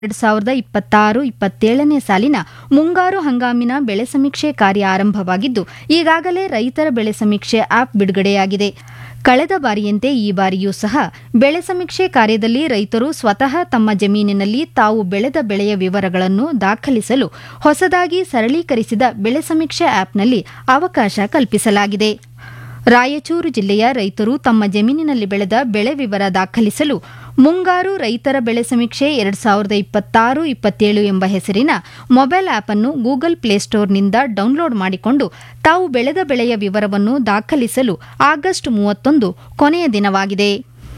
ಎರಡು ಸಾವಿರದ ಇಪ್ಪತ್ತಾರು ಇಪ್ಪತ್ತೇಳನೇ ಸಾಲಿನ ಮುಂಗಾರು ಹಂಗಾಮಿನ ಬೆಳೆ ಸಮೀಕ್ಷೆ ಕಾರ್ಯ ಆರಂಭವಾಗಿದ್ದು ಈಗಾಗಲೇ ರೈತರ ಬೆಳೆ ಸಮೀಕ್ಷೆ ಆಪ್ ಬಿಡುಗಡೆಯಾಗಿದೆ ಕಳೆದ ಬಾರಿಯಂತೆ ಈ ಬಾರಿಯೂ ಸಹ ಬೆಳೆ ಸಮೀಕ್ಷೆ ಕಾರ್ಯದಲ್ಲಿ ರೈತರು ಸ್ವತಃ ತಮ್ಮ ಜಮೀನಿನಲ್ಲಿ ತಾವು ಬೆಳೆದ ಬೆಳೆಯ ವಿವರಗಳನ್ನು ದಾಖಲಿಸಲು ಹೊಸದಾಗಿ ಸರಳೀಕರಿಸಿದ ಬೆಳೆ ಸಮೀಕ್ಷೆ ಆಪ್ನಲ್ಲಿ ಅವಕಾಶ ಕಲ್ಪಿಸಲಾಗಿದೆ ರಾಯಚೂರು ಜಿಲ್ಲೆಯ ರೈತರು ತಮ್ಮ ಜಮೀನಿನಲ್ಲಿ ಬೆಳೆದ ಬೆಳೆ ವಿವರ ದಾಖಲಿಸಲು ಮುಂಗಾರು ರೈತರ ಬೆಳೆ ಸಮೀಕ್ಷೆ ಎರಡು ಸಾವಿರದ ಇಪ್ಪತ್ತಾರು ಇಪ್ಪತ್ತೇಳು ಎಂಬ ಹೆಸರಿನ ಮೊಬೈಲ್ ಆಪ್ ಅನ್ನು ಗೂಗಲ್ ಪ್ಲೇಸ್ಟೋರ್ನಿಂದ ಡೌನ್ಲೋಡ್ ಮಾಡಿಕೊಂಡು ತಾವು ಬೆಳೆದ ಬೆಳೆಯ ವಿವರವನ್ನು ದಾಖಲಿಸಲು ಆಗಸ್ಟ್ ಮೂವತ್ತೊಂದು ಕೊನೆಯ ದಿನವಾಗಿದೆ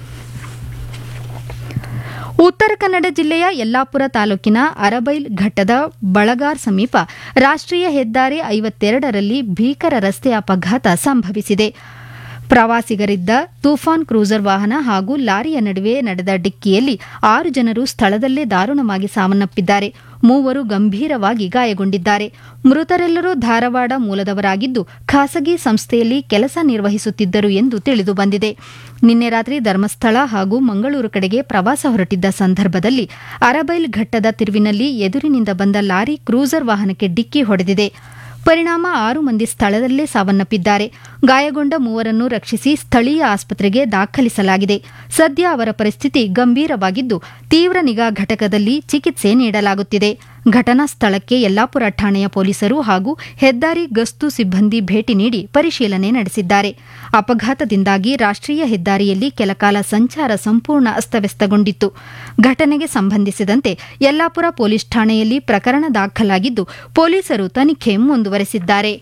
ಉತ್ತರ ಕನ್ನಡ ಜಿಲ್ಲೆಯ ಯಲ್ಲಾಪುರ ತಾಲೂಕಿನ ಅರಬೈಲ್ ಘಟ್ಟದ ಬಳಗಾರ್ ಸಮೀಪ ರಾಷ್ಟ್ರೀಯ ಹೆದ್ದಾರಿ ಐವತ್ತೆರಡರಲ್ಲಿ ಭೀಕರ ರಸ್ತೆ ಅಪಘಾತ ಸಂಭವಿಸಿದೆ ಪ್ರವಾಸಿಗರಿದ್ದ ತೂಫಾನ್ ಕ್ರೂಸರ್ ವಾಹನ ಹಾಗೂ ಲಾರಿಯ ನಡುವೆ ನಡೆದ ಡಿಕ್ಕಿಯಲ್ಲಿ ಆರು ಜನರು ಸ್ಥಳದಲ್ಲೇ ದಾರುಣವಾಗಿ ಸಾವನ್ನಪ್ಪಿದ್ದಾರೆ ಮೂವರು ಗಂಭೀರವಾಗಿ ಗಾಯಗೊಂಡಿದ್ದಾರೆ ಮೃತರೆಲ್ಲರೂ ಧಾರವಾಡ ಮೂಲದವರಾಗಿದ್ದು ಖಾಸಗಿ ಸಂಸ್ಥೆಯಲ್ಲಿ ಕೆಲಸ ನಿರ್ವಹಿಸುತ್ತಿದ್ದರು ಎಂದು ತಿಳಿದು ಬಂದಿದೆ ನಿನ್ನೆ ರಾತ್ರಿ ಧರ್ಮಸ್ಥಳ ಹಾಗೂ ಮಂಗಳೂರು ಕಡೆಗೆ ಪ್ರವಾಸ ಹೊರಟಿದ್ದ ಸಂದರ್ಭದಲ್ಲಿ ಅರಬೈಲ್ ಘಟ್ಟದ ತಿರುವಿನಲ್ಲಿ ಎದುರಿನಿಂದ ಬಂದ ಲಾರಿ ಕ್ರೂಸರ್ ವಾಹನಕ್ಕೆ ಡಿಕ್ಕಿ ಹೊಡೆದಿದೆ ಪರಿಣಾಮ ಆರು ಮಂದಿ ಸ್ಥಳದಲ್ಲೇ ಸಾವನ್ನಪ್ಪಿದ್ದಾರೆ ಗಾಯಗೊಂಡ ಮೂವರನ್ನು ರಕ್ಷಿಸಿ ಸ್ಥಳೀಯ ಆಸ್ಪತ್ರೆಗೆ ದಾಖಲಿಸಲಾಗಿದೆ ಸದ್ಯ ಅವರ ಪರಿಸ್ಥಿತಿ ಗಂಭೀರವಾಗಿದ್ದು ತೀವ್ರ ನಿಗಾ ಘಟಕದಲ್ಲಿ ಚಿಕಿತ್ಸೆ ನೀಡಲಾಗುತ್ತಿದೆ ಘಟನಾ ಸ್ಥಳಕ್ಕೆ ಯಲ್ಲಾಪುರ ಠಾಣೆಯ ಪೊಲೀಸರು ಹಾಗೂ ಹೆದ್ದಾರಿ ಗಸ್ತು ಸಿಬ್ಬಂದಿ ಭೇಟಿ ನೀಡಿ ಪರಿಶೀಲನೆ ನಡೆಸಿದ್ದಾರೆ ಅಪಘಾತದಿಂದಾಗಿ ರಾಷ್ಟ್ರೀಯ ಹೆದ್ದಾರಿಯಲ್ಲಿ ಕೆಲಕಾಲ ಸಂಚಾರ ಸಂಪೂರ್ಣ ಅಸ್ತವ್ಯಸ್ತಗೊಂಡಿತ್ತು ಘಟನೆಗೆ ಸಂಬಂಧಿಸಿದಂತೆ ಯಲ್ಲಾಪುರ ಪೊಲೀಸ್ ಠಾಣೆಯಲ್ಲಿ ಪ್ರಕರಣ ದಾಖಲಾಗಿದ್ದು ಪೊಲೀಸರು ತನಿಖೆ ಮುಂದುವರೆಸಿದ್ದಾರೆ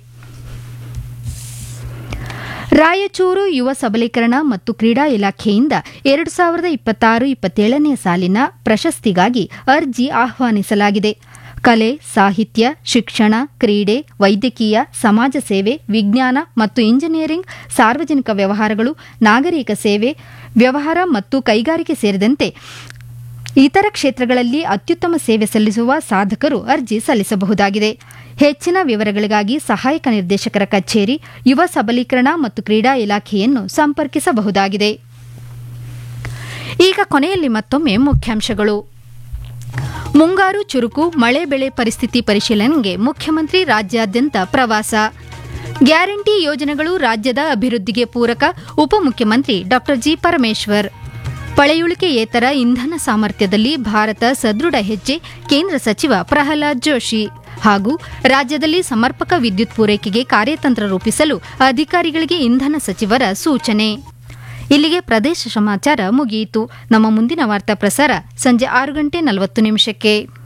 ರಾಯಚೂರು ಯುವ ಸಬಲೀಕರಣ ಮತ್ತು ಕ್ರೀಡಾ ಇಲಾಖೆಯಿಂದ ಎರಡು ಸಾವಿರದ ಇಪ್ಪತ್ತಾರು ಇಪ್ಪತ್ತೇಳನೇ ಸಾಲಿನ ಪ್ರಶಸ್ತಿಗಾಗಿ ಅರ್ಜಿ ಆಹ್ವಾನಿಸಲಾಗಿದೆ ಕಲೆ ಸಾಹಿತ್ಯ ಶಿಕ್ಷಣ ಕ್ರೀಡೆ ವೈದ್ಯಕೀಯ ಸಮಾಜ ಸೇವೆ ವಿಜ್ಞಾನ ಮತ್ತು ಇಂಜಿನಿಯರಿಂಗ್ ಸಾರ್ವಜನಿಕ ವ್ಯವಹಾರಗಳು ನಾಗರಿಕ ಸೇವೆ ವ್ಯವಹಾರ ಮತ್ತು ಕೈಗಾರಿಕೆ ಸೇರಿದಂತೆ ಇತರ ಕ್ಷೇತ್ರಗಳಲ್ಲಿ ಅತ್ಯುತ್ತಮ ಸೇವೆ ಸಲ್ಲಿಸುವ ಸಾಧಕರು ಅರ್ಜಿ ಸಲ್ಲಿಸಬಹುದಾಗಿದೆ ಹೆಚ್ಚಿನ ವಿವರಗಳಿಗಾಗಿ ಸಹಾಯಕ ನಿರ್ದೇಶಕರ ಕಚೇರಿ ಯುವ ಸಬಲೀಕರಣ ಮತ್ತು ಕ್ರೀಡಾ ಇಲಾಖೆಯನ್ನು ಸಂಪರ್ಕಿಸಬಹುದಾಗಿದೆ ಈಗ ಕೊನೆಯಲ್ಲಿ ಮತ್ತೊಮ್ಮೆ ಮುಖ್ಯಾಂಶಗಳು ಮುಂಗಾರು ಚುರುಕು ಮಳೆ ಬೆಳೆ ಪರಿಸ್ಥಿತಿ ಪರಿಶೀಲನೆಗೆ ಮುಖ್ಯಮಂತ್ರಿ ರಾಜ್ಯಾದ್ಯಂತ ಪ್ರವಾಸ ಗ್ಯಾರಂಟಿ ಯೋಜನೆಗಳು ರಾಜ್ಯದ ಅಭಿವೃದ್ಧಿಗೆ ಪೂರಕ ಉಪಮುಖ್ಯಮಂತ್ರಿ ಡಾ ಜಿ ಪರಮೇಶ್ವರ್ ಪಳೆಯುಳಿಕೆಯೇತರ ಇಂಧನ ಸಾಮರ್ಥ್ಯದಲ್ಲಿ ಭಾರತ ಸದೃಢ ಹೆಜ್ಜೆ ಕೇಂದ್ರ ಸಚಿವ ಪ್ರಹ್ಲಾದ್ ಜೋಶಿ ಹಾಗೂ ರಾಜ್ಯದಲ್ಲಿ ಸಮರ್ಪಕ ವಿದ್ಯುತ್ ಪೂರೈಕೆಗೆ ಕಾರ್ಯತಂತ್ರ ರೂಪಿಸಲು ಅಧಿಕಾರಿಗಳಿಗೆ ಇಂಧನ ಸಚಿವರ ಸೂಚನೆ ಇಲ್ಲಿಗೆ ಪ್ರದೇಶ ಸಮಾಚಾರ ಮುಗಿಯಿತು ನಮ್ಮ ಮುಂದಿನ ವಾರ್ತಾ ಪ್ರಸಾರ ಸಂಜೆ ಆರು ಗಂಟೆ ನಲವತ್ತು ನಿಮಿಷಕ್ಕೆ